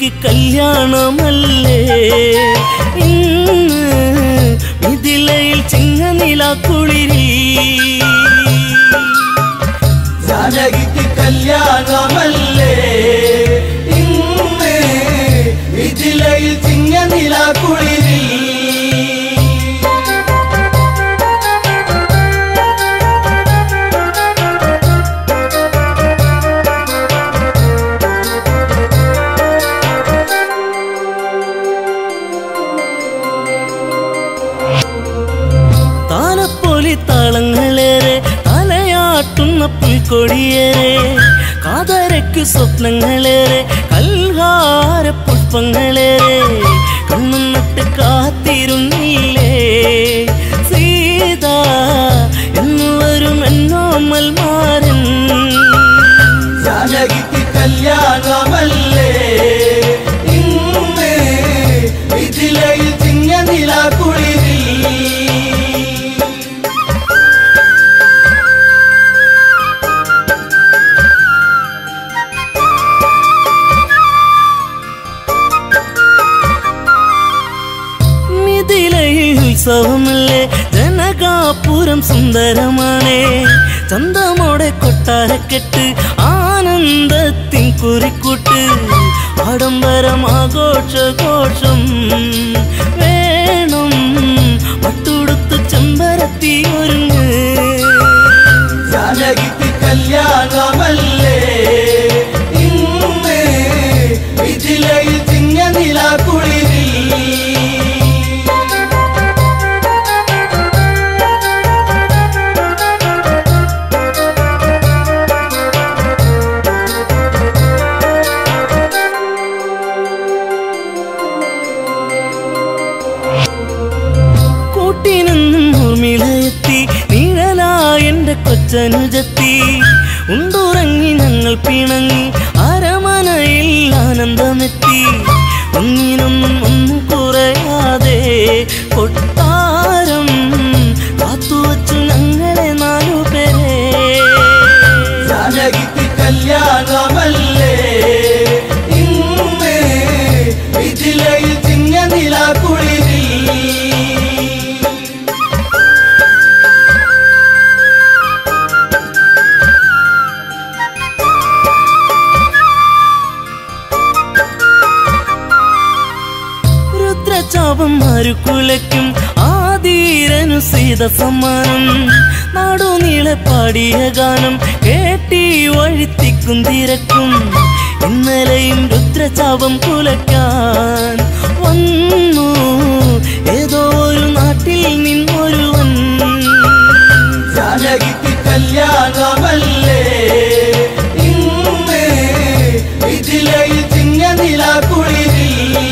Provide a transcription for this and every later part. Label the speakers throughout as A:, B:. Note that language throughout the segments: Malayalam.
A: ജാനകിക്ക് കല്യാണമല്ലേ ഇന്ന് മിഥിലയിൽ ചിങ്ങനില കുളിരി
B: ജാനകിക്ക് കല്യാണമല്ലേ ഇന്ന് മിഥിലയിൽ ചിങ്ങനില കുളിരി
A: താലപ്പൊലി താളങ്ങളേറെ തലയാട്ടുന്ന പുൽക്കൊടിയേറെ കാതരയ്ക്ക് സ്വപ്നങ്ങളേറെ കൽഹാര പുഷ്പങ്ങളേറെ കണ്ണും നട്ട് കാത്തിരുന്നില്ലേ സീത എന്ന് വരും എന്നോമൽ മാരൻ
B: ജാനകിക്ക് കല്യാണമല്ലേ ഇന്ന് മിഥിലയിൽ ചിങ്ങനില കുളിരി
A: മിഥിലയിൽ ഉത്സവമല്ലേ ജനകാപുരം സുന്ദരമാണേ ചന്തമോടെ കൊട്ടാരക്കെട്ട് ആനന്ദത്തിൻ കുറിക്കൂട്ട് ആഡംബരം ആഘോഷഘോഷം വേണം പട്ടുടുത്ത് ചെമ്പരത്തി ഒരുങ്ങ്
B: ജാനകിക്ക് കല്യാണമല്ലേ ഇന്ന് മിഥിലയിൽ ചിങ്ങനില കുളിരി
A: കൂട്ടിനെന്നും ഊർമിളയെത്തി നിഴലായ എന്റെ കൊച്ചനുജത്തി ഉണ്ടുറങ്ങി ഞങ്ങൾ പിണങ്ങി അരമനയിൽ ആനന്ദമെത്തി ഒന്നിനൊന്നും ഒന്നും കുറയാതെ കൊട്ടാരം കാത്തുവച്ചു ഞങ്ങളെ നാലുപേരെ
B: ജാനകിക്ക് കല്യാണമല്ലേ ഇന്ന് മിഥിലയിൽ ചിങ്ങനില കുളിരി
A: രുദ്രചാപം മരുക്കുലയ്ക്കും ആദീരനു സീത സമ്മാനം നാടുനീളെ പാടിയ ഗാനം കേട്ടി വഴിത്തിക്കും തിരക്കും ഇന്നലെയും രുദ്രചാപം കുലയ്ക്കാൻ വന്നു ഏതോ ഒരു നാട്ടിൽ നിന്നൊരുവൻ
B: ജാനകിക്ക് കല്യാണമല്ലേ ഇന്ന് മിഥിലയിൽ ചിങ്ങനില കുളിരി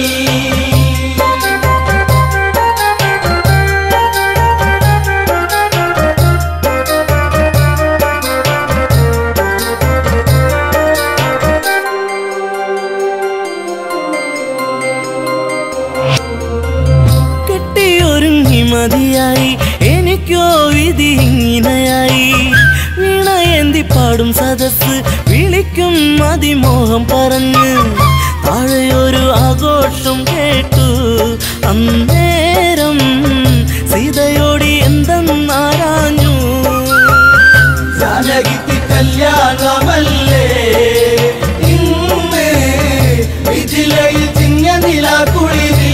A: കെട്ടിയൊരുങ്ങി മതിയായി എനിക്കോ വിധി ഇങ്ങനെയായി വീണയേന്തി പാടും സദസ് വിളിക്കും അതിമോഹം പറഞ്ഞ് താഴെയൊരു ആഘോഷം കേട്ടു അന്നേരം സീതയോടി എന്തെന്നാരാഞ്ഞു
B: ജാനകിക്ക് കല്യാണമല്ലേ ഇന്ന് മിഥിലയിൽ ചിങ്ങനില കുളിരി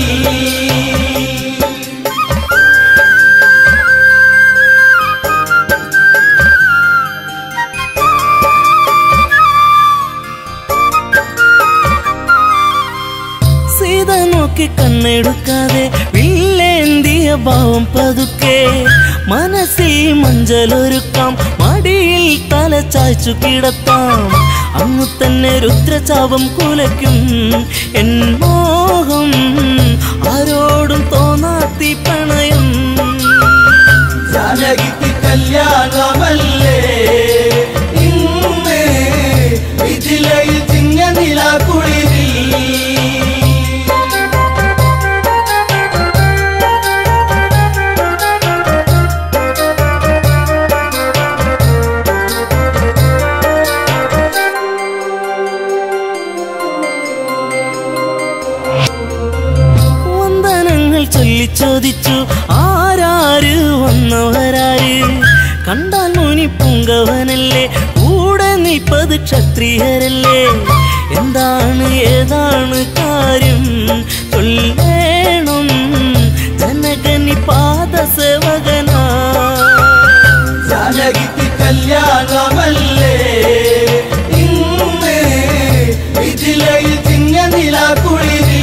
A: സീത നോക്കി കണ്ണെടുക്കാതെ വില്ലേന്തിയ ഭാവം പതുക്കെ മനസ്സിൽ മഞ്ചലൊരുക്കാം മടിയിൽ തല ചായ്ച്ചു കിടത്താം അങ്ങു തന്നെ രുദ്രചാപം കുലയ്ക്കും എൻ മോഹം ആരോടും തോന്നാത്തി പ്രണയം
B: ജാനകിക്ക് കല്യാണമല്ലേ ഇന്ന് മിഥിലയിൽ ചിങ്ങനില കുളിരി
A: വന്നവരാര് കണ്ടാൽ മുനി പൂങ്കവനല്ലേ കൂടെ നിൽപ്പത് ക്ഷത്രിയരല്ലേ എന്താണ് ഏതാണ് കാര്യം ചൊല്ലേണം ജനകനി പാദസേവകനാ
B: ജാനകിക്ക് കല്യാണമല്ലേ ഇന്ന് ഇതിലയിൽ ചിങ്ങ നിലാക്കുളിരി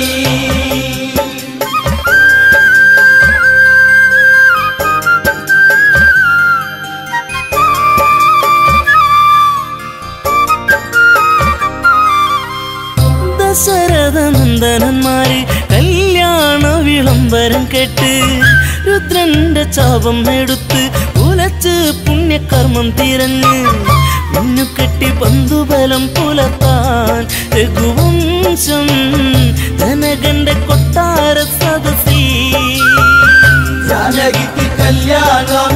A: ദശരഥ നന്ദനന്മാര് കല്യാണ വിളംബരം കേട്ട് രുദ്രന്റെ ചാപം എടുത്ത് പുലച്ച് പുണ്യകർമ്മം തിരഞ്ഞ് മിന്നുകെട്ടി ബന്ധുബലം പുലർത്താൻ രഘുവംശം ധനകന്റെ കൊട്ടാര സദസി
B: ജാനകിക്ക് കല്യാണം